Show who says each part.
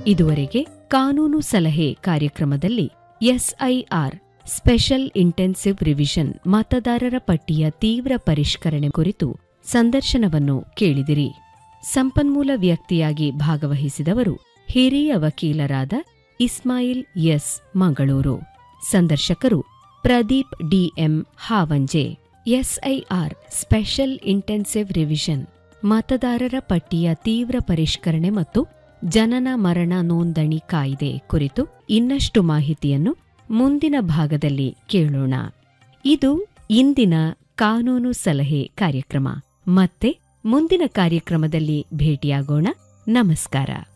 Speaker 1: ಇದುವರೆಗೆ ಕಾನೂನು ಸಲಹೆ ಕಾರ್ಯಕ್ರಮದಲ್ಲಿ ಎಸ್ಐಆರ್ ಸ್ಪೆಷಲ್ ಇಂಟೆನ್ಸಿವ್ ರಿವಿಷನ್ ಮತದಾರರ ಪಟ್ಟಿಯ ತೀವ್ರ ಪರಿಷ್ಕರಣೆ ಕುರಿತು ಸಂದರ್ಶನವನ್ನು ಕೇಳಿದಿರಿ ಸಂಪನ್ಮೂಲ ವ್ಯಕ್ತಿಯಾಗಿ ಭಾಗವಹಿಸಿದವರು ಹಿರಿಯ ವಕೀಲರಾದ ಇಸ್ಮಾಯಿಲ್ ಎಸ್ ಮಂಗಳೂರು ಸಂದರ್ಶಕರು Pradeep DM Havanje SIR special intensive revision ಮತದಾರರ ಪಟ್ಟಿಯ ತೀವ್ರ ಪರಿಷ್ಕರಣೆ ಮತ್ತು ಜನನ ಮರಣ ನೋಂದಣಿ ಕಾಯ್ದೆ ಕುರಿತು ಇನ್ನಷ್ಟು ಮಾಹಿತಿಯನ್ನು ಮುಂದಿನ ಭಾಗದಲ್ಲಿ ಕೇಳೋಣ ಇದು ಇಂದಿನ ಕಾನೂನು ಸಲಹೆ ಕಾರ್ಯಕ್ರಮ ಮತ್ತೆ ಮುಂದಿನ ಕಾರ್ಯಕ್ರಮದಲ್ಲಿ ಭೇಟಿಯಾಗೋಣ ನಮಸ್ಕಾರ